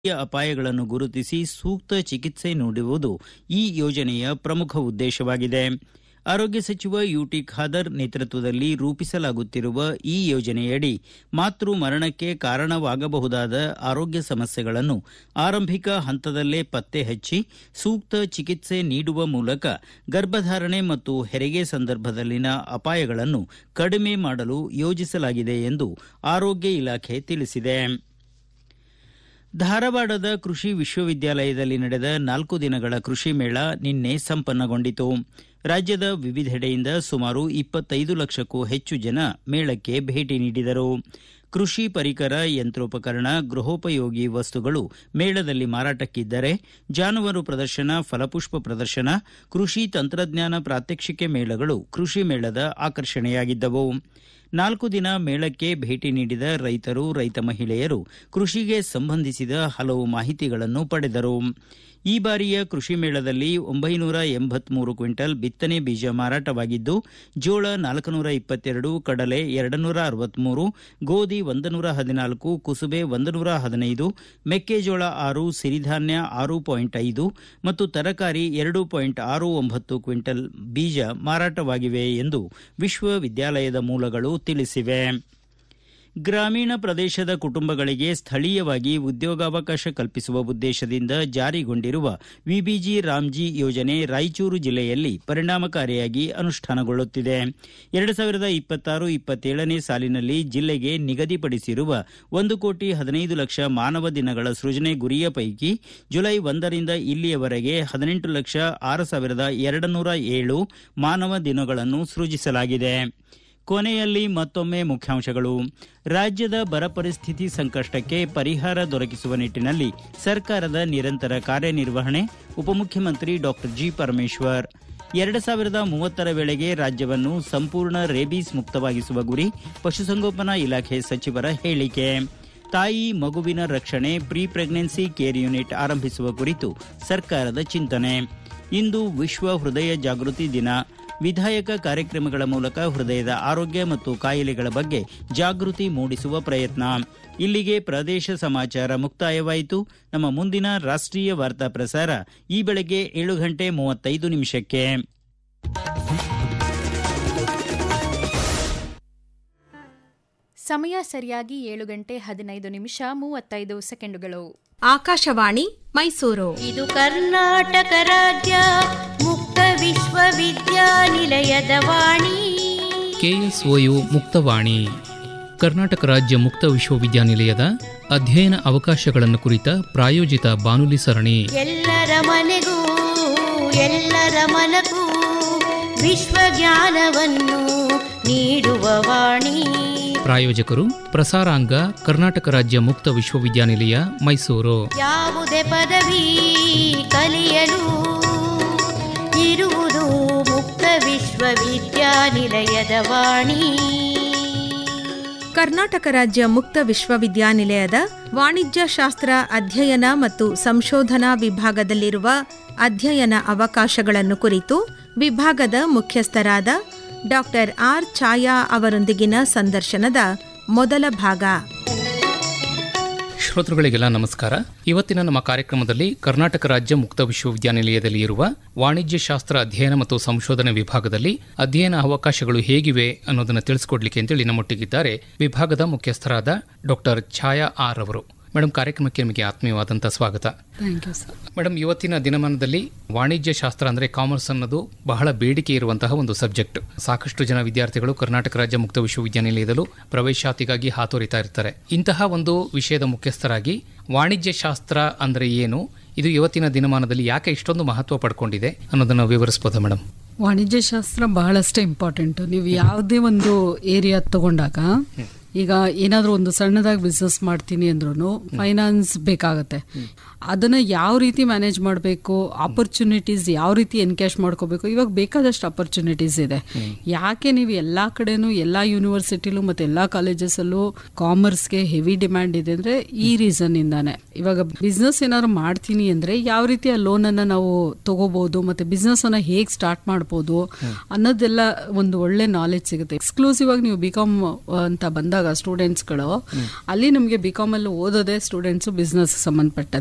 ಅಪಾಯಗಳನ್ನು ಗುರುತಿಸಿ ಸೂಕ್ತ ಚಿಕಿತ್ಸೆ ನೀಡುವುದು ಈ ಯೋಜನೆಯ ಪ್ರಮುಖ ಉದ್ದೇಶವಾಗಿದೆ ಆರೋಗ್ಯ ಸಚಿವ ಯುಟಿ ಖಾದರ್ ನೇತೃತ್ವದಲ್ಲಿ ರೂಪಿಸಲಾಗುತ್ತಿರುವ ಈ ಯೋಜನೆಯಡಿ ಮಾತೃ ಮರಣಕ್ಕೆ ಕಾರಣವಾಗಬಹುದಾದ ಆರೋಗ್ಯ ಸಮಸ್ಯೆಗಳನ್ನು ಆರಂಭಿಕ ಹಂತದಲ್ಲೇ ಪತ್ತೆ ಹಚ್ಚಿ ಸೂಕ್ತ ಚಿಕಿತ್ಸೆ ನೀಡುವ ಮೂಲಕ ಗರ್ಭಧಾರಣೆ ಮತ್ತು ಹೆರಿಗೆ ಸಂದರ್ಭದಲ್ಲಿನ ಅಪಾಯಗಳನ್ನು ಕಡಿಮೆ ಮಾಡಲು ಯೋಜಿಸಲಾಗಿದೆ ಎಂದು ಆರೋಗ್ಯ ಇಲಾಖೆ ತಿಳಿಸಿದೆ ಧಾರವಾಡದ ಕೃಷಿ ವಿಶ್ವವಿದ್ಯಾಲಯದಲ್ಲಿ ನಡೆದ ನಾಲ್ಕು ದಿನಗಳ ಕೃಷಿ ಮೇಳ ನಿನ್ನೆ ಸಂಪನ್ನಗೊಂಡಿತು ರಾಜ್ಯದ ವಿವಿಧೆಡೆಯಿಂದ ಸುಮಾರು ಇಪ್ಪತ್ತೈದು ಲಕ್ಷಕ್ಕೂ ಹೆಚ್ಚು ಜನ ಮೇಳಕ್ಕೆ ಭೇಟಿ ನೀಡಿದರು ಕೃಷಿ ಪರಿಕರ ಯಂತ್ರೋಪಕರಣ ಗೃಹೋಪಯೋಗಿ ವಸ್ತುಗಳು ಮೇಳದಲ್ಲಿ ಮಾರಾಟಕ್ಕಿದ್ದರೆ ಜಾನುವಾರು ಪ್ರದರ್ಶನ ಫಲಪುಷ್ಪ ಪ್ರದರ್ಶನ ಕೃಷಿ ತಂತ್ರಜ್ಞಾನ ಪ್ರಾತ್ಯಕ್ಷಿಕೆ ಮೇಳಗಳು ಕೃಷಿ ಮೇಳದ ಆಕರ್ಷಣೆಯಾಗಿದ್ದವು ನಾಲ್ಕು ದಿನ ಮೇಳಕ್ಕೆ ಭೇಟಿ ನೀಡಿದ ರೈತರು ರೈತ ಮಹಿಳೆಯರು ಕೃಷಿಗೆ ಸಂಬಂಧಿಸಿದ ಹಲವು ಮಾಹಿತಿಗಳನ್ನು ಪಡೆದರು ಈ ಬಾರಿಯ ಕೃಷಿ ಮೇಳದಲ್ಲಿ ಒಂಬೈನೂರ ಎಂಬತ್ಮೂರು ಕ್ವಿಂಟಲ್ ಬಿತ್ತನೆ ಬೀಜ ಮಾರಾಟವಾಗಿದ್ದು ಜೋಳ ನಾಲ್ಕುನೂರ ಇಪ್ಪತ್ತೆರಡು ಕಡಲೆ ಎರಡುನೂರ ಅರವತ್ಮೂರು ಗೋಧಿ ಒಂದನೂರ ಹದಿನಾಲ್ಕು ಕುಸುಬೆ ಒಂದನೂರ ಹದಿನೈದು ಮೆಕ್ಕೆಜೋಳ ಆರು ಸಿರಿಧಾನ್ಯ ಆರು ಪಾಯಿಂಟ್ ಐದು ಮತ್ತು ತರಕಾರಿ ಎರಡು ಪಾಯಿಂಟ್ ಆರು ಒಂಬತ್ತು ಕ್ವಿಂಟಲ್ ಬೀಜ ಮಾರಾಟವಾಗಿವೆ ಎಂದು ವಿಶ್ವವಿದ್ಯಾಲಯದ ಮೂಲಗಳು ತಿಳಿಸಿವೆ ಗ್ರಾಮೀಣ ಪ್ರದೇಶದ ಕುಟುಂಬಗಳಿಗೆ ಸ್ಥಳೀಯವಾಗಿ ಉದ್ಯೋಗಾವಕಾಶ ಕಲ್ಪಿಸುವ ಉದ್ದೇಶದಿಂದ ಜಾರಿಗೊಂಡಿರುವ ವಿಬಿಜಿ ರಾಮ್ಜಿ ಯೋಜನೆ ರಾಯಚೂರು ಜಿಲ್ಲೆಯಲ್ಲಿ ಪರಿಣಾಮಕಾರಿಯಾಗಿ ಅನುಷ್ಠಾನಗೊಳ್ಳುತ್ತಿದೆ ಎರಡು ಸಾವಿರದ ಇಪ್ಪತ್ತಾರು ಇಪ್ಪತ್ತೇಳನೇ ಸಾಲಿನಲ್ಲಿ ಜಿಲ್ಲೆಗೆ ನಿಗದಿಪಡಿಸಿರುವ ಒಂದು ಕೋಟಿ ಹದಿನೈದು ಲಕ್ಷ ಮಾನವ ದಿನಗಳ ಸೃಜನೆ ಗುರಿಯ ಪೈಕಿ ಜುಲೈ ಒಂದರಿಂದ ಇಲ್ಲಿಯವರೆಗೆ ಹದಿನೆಂಟು ಲಕ್ಷ ಆರು ಸಾವಿರದ ಎರಡು ನೂರ ಏಳು ಮಾನವ ದಿನಗಳನ್ನು ಸೃಜಿಸಲಾಗಿದೆ ಕೊನೆಯಲ್ಲಿ ಮತ್ತೊಮ್ಮೆ ಮುಖ್ಯಾಂಶಗಳು ರಾಜ್ಯದ ಬರ ಪರಿಸ್ಥಿತಿ ಸಂಕಷ್ಟಕ್ಕೆ ಪರಿಹಾರ ದೊರಕಿಸುವ ನಿಟ್ಟಿನಲ್ಲಿ ಸರ್ಕಾರದ ನಿರಂತರ ಕಾರ್ಯನಿರ್ವಹಣೆ ಉಪಮುಖ್ಯಮಂತ್ರಿ ಡಾಕ್ಟರ್ ಜಿ ಪರಮೇಶ್ವರ್ ಎರಡು ಸಾವಿರದ ಮೂವತ್ತರ ವೇಳೆಗೆ ರಾಜ್ಯವನ್ನು ಸಂಪೂರ್ಣ ರೇಬೀಸ್ ಮುಕ್ತವಾಗಿಸುವ ಗುರಿ ಪಶುಸಂಗೋಪನಾ ಇಲಾಖೆ ಸಚಿವರ ಹೇಳಿಕೆ ತಾಯಿ ಮಗುವಿನ ರಕ್ಷಣೆ ಪ್ರೀ ಪ್ರೆಗ್ನೆನ್ಸಿ ಕೇರ್ ಯೂನಿಟ್ ಆರಂಭಿಸುವ ಕುರಿತು ಸರ್ಕಾರದ ಚಿಂತನೆ ಇಂದು ವಿಶ್ವ ಹೃದಯ ಜಾಗೃತಿ ದಿನ ವಿಧಾಯಕ ಕಾರ್ಯಕ್ರಮಗಳ ಮೂಲಕ ಹೃದಯದ ಆರೋಗ್ಯ ಮತ್ತು ಕಾಯಿಲೆಗಳ ಬಗ್ಗೆ ಜಾಗೃತಿ ಮೂಡಿಸುವ ಪ್ರಯತ್ನ ಇಲ್ಲಿಗೆ ಪ್ರದೇಶ ಸಮಾಚಾರ ಮುಕ್ತಾಯವಾಯಿತು ನಮ್ಮ ಮುಂದಿನ ರಾಷ್ಟ್ರೀಯ ವಾರ್ತಾ ಪ್ರಸಾರ ಈ ಬೆಳಗ್ಗೆ ಏಳು ಗಂಟೆ ಮೂವತ್ತೈದು ನಿಮಿಷಕ್ಕೆ ಸಮಯ ಸರಿಯಾಗಿ ಏಳು ಗಂಟೆ ಹದಿನೈದು ನಿಮಿಷ ಮೂವತ್ತೈದು ಸೆಕೆಂಡುಗಳು ಆಕಾಶವಾಣಿ ಮೈಸೂರು ಇದು ಕರ್ನಾಟಕ ರಾಜ್ಯ ಮುಕ್ತ ವಿಶ್ವವಿದ್ಯಾನಿಲಯದ ವಾಣಿ ಕೆಎಸ್ಒಯು ಮುಕ್ತವಾಣಿ ಕರ್ನಾಟಕ ರಾಜ್ಯ ಮುಕ್ತ ವಿಶ್ವವಿದ್ಯಾನಿಲಯದ ಅಧ್ಯಯನ ಅವಕಾಶಗಳನ್ನು ಕುರಿತ ಪ್ರಾಯೋಜಿತ ಬಾನುಲಿ ಸರಣಿ ಎಲ್ಲರ ಮನೆಗೂ ಎಲ್ಲರ ಮನಗೂ ವಿಶ್ವಜ್ಞಾನವನ್ನು ನೀಡುವ ವಾಣಿ ಪ್ರಾಯೋಜಕರು ಪ್ರಸಾರಾಂಗ ಕರ್ನಾಟಕ ರಾಜ್ಯ ಮುಕ್ತ ವಿಶ್ವವಿದ್ಯಾನಿಲಯ ಮೈಸೂರು ಯಾವುದೇ ಪದವಿ ಕಲಿಯಲು ಇರುವುದು ಮುಕ್ತ ವಿಶ್ವವಿದ್ಯಾನಿಲಯದ ವಾಣಿ ಕರ್ನಾಟಕ ರಾಜ್ಯ ಮುಕ್ತ ವಿಶ್ವವಿದ್ಯಾನಿಲಯದ ವಾಣಿಜ್ಯ ಶಾಸ್ತ್ರ ಅಧ್ಯಯನ ಮತ್ತು ಸಂಶೋಧನಾ ವಿಭಾಗದಲ್ಲಿರುವ ಅಧ್ಯಯನ ಅವಕಾಶಗಳನ್ನು ಕುರಿತು ವಿಭಾಗದ ಮುಖ್ಯಸ್ಥರಾದ ಡಾಕ್ಟರ್ ಆರ್ ಛಾಯಾ ಅವರೊಂದಿಗಿನ ಸಂದರ್ಶನದ ಮೊದಲ ಭಾಗ ಶ್ರೋತೃಗಳಿಗೆಲ್ಲ ನಮಸ್ಕಾರ ಇವತ್ತಿನ ನಮ್ಮ ಕಾರ್ಯಕ್ರಮದಲ್ಲಿ ಕರ್ನಾಟಕ ರಾಜ್ಯ ಮುಕ್ತ ವಿಶ್ವವಿದ್ಯಾನಿಲಯದಲ್ಲಿ ಇರುವ ವಾಣಿಜ್ಯ ಶಾಸ್ತ್ರ ಅಧ್ಯಯನ ಮತ್ತು ಸಂಶೋಧನೆ ವಿಭಾಗದಲ್ಲಿ ಅಧ್ಯಯನ ಅವಕಾಶಗಳು ಹೇಗಿವೆ ಅನ್ನೋದನ್ನು ತಿಳಿಸ್ಕೊಡ್ಲಿಕ್ಕೆ ಅಂತೇಳಿ ನಮ್ಮೊಟ್ಟಿಗಿದ್ದಾರೆ ವಿಭಾಗದ ಮುಖ್ಯಸ್ಥರಾದ ಡಾಕ್ಟರ್ ಛಾಯಾ ಆರ್ ಅವರು ಮೇಡಮ್ ಕಾರ್ಯಕ್ರಮಕ್ಕೆ ನಿಮಗೆ ಆತ್ಮೀಯವಾದಂಥ ಸ್ವಾಗತ ಥ್ಯಾಂಕ್ ಯು ಸರ್ ಮೇಡಮ್ ಇವತ್ತಿನ ದಿನಮಾನದಲ್ಲಿ ವಾಣಿಜ್ಯ ಶಾಸ್ತ್ರ ಅಂದರೆ ಕಾಮರ್ಸ್ ಅನ್ನೋದು ಬಹಳ ಬೇಡಿಕೆ ಇರುವಂತಹ ಒಂದು ಸಬ್ಜೆಕ್ಟ್ ಸಾಕಷ್ಟು ಜನ ವಿದ್ಯಾರ್ಥಿಗಳು ಕರ್ನಾಟಕ ರಾಜ್ಯ ಮುಕ್ತ ವಿಶ್ವವಿದ್ಯಾನಿಲಯದಲ್ಲೂ ಪ್ರವೇಶಾತಿಗಾಗಿ ಹಾತೊರಿತಾ ಇರ್ತಾರೆ ಇಂತಹ ಒಂದು ವಿಷಯದ ಮುಖ್ಯಸ್ಥರಾಗಿ ವಾಣಿಜ್ಯ ಶಾಸ್ತ್ರ ಅಂದರೆ ಏನು ಇದು ಇವತ್ತಿನ ದಿನಮಾನದಲ್ಲಿ ಯಾಕೆ ಇಷ್ಟೊಂದು ಮಹತ್ವ ಪಡ್ಕೊಂಡಿದೆ ಅನ್ನೋದನ್ನು ವಿವರಿಸ್ಬೋದಾ ಮೇಡಮ್ ವಾಣಿಜ್ಯ ಶಾಸ್ತ್ರ ಬಹಳಷ್ಟೇ ಇಂಪಾರ್ಟೆಂಟ್ ನೀವು ಯಾವುದೇ ಒಂದು ಏರಿಯಾ ತಗೊಂಡಾಗ ಈಗ ಏನಾದರೂ ಒಂದು ಸಣ್ಣದಾಗಿ ಬಿಸ್ನೆಸ್ ಮಾಡ್ತೀನಿ ಅಂದ್ರೂ ಫೈನಾನ್ಸ್ ಬೇಕಾಗತ್ತೆ ಅದನ್ನ ಯಾವ ರೀತಿ ಮ್ಯಾನೇಜ್ ಮಾಡಬೇಕು ಆಪರ್ಚುನಿಟೀಸ್ ಯಾವ ರೀತಿ ಎನ್ಕ್ಯಾಶ್ ಮಾಡ್ಕೋಬೇಕು ಇವಾಗ ಬೇಕಾದಷ್ಟು ಆಪರ್ಚುನಿಟೀಸ್ ಇದೆ ಯಾಕೆ ನೀವು ಎಲ್ಲಾ ಕಡೆನೂ ಎಲ್ಲಾ ಯೂನಿವರ್ಸಿಟಿಲೂ ಮತ್ತೆ ಎಲ್ಲಾ ಕಾಲೇಜಸಲ್ಲೂ ಕಾಮರ್ಸ್ಗೆ ಹೆವಿ ಡಿಮ್ಯಾಂಡ್ ಇದೆ ಅಂದ್ರೆ ಈ ರೀಸನ್ ಇಂದಾನೆ ಇವಾಗ ಬಿಸ್ನೆಸ್ ಏನಾದ್ರು ಮಾಡ್ತೀನಿ ಅಂದ್ರೆ ಯಾವ ರೀತಿ ಆ ಲೋನ್ ಅನ್ನ ನಾವು ತಗೋಬಹುದು ಮತ್ತೆ ಬಿಸ್ನೆಸ್ ಅನ್ನ ಹೇಗ್ ಸ್ಟಾರ್ಟ್ ಮಾಡ್ಬೋದು ಅನ್ನೋದೆಲ್ಲ ಒಂದು ಒಳ್ಳೆ ನಾಲೆಜ್ ಸಿಗುತ್ತೆ ಎಕ್ಸ್ಕ್ಲೂಸಿವ್ ಆಗಿ ನೀವು ಬಿ ಕಾಮ್ ಅಂತ ಬಂದಾಗ ಹೋದಾಗ ಸ್ಟೂಡೆಂಟ್ಸ್ಗಳು ಅಲ್ಲಿ ನಮಗೆ ಬಿ ಕಾಮಲ್ಲಿ ಓದೋದೇ ಸ್ಟೂಡೆಂಟ್ಸ್ ಬಿಸ್ನೆಸ್ ಸಂಬಂಧಪಟ್ಟ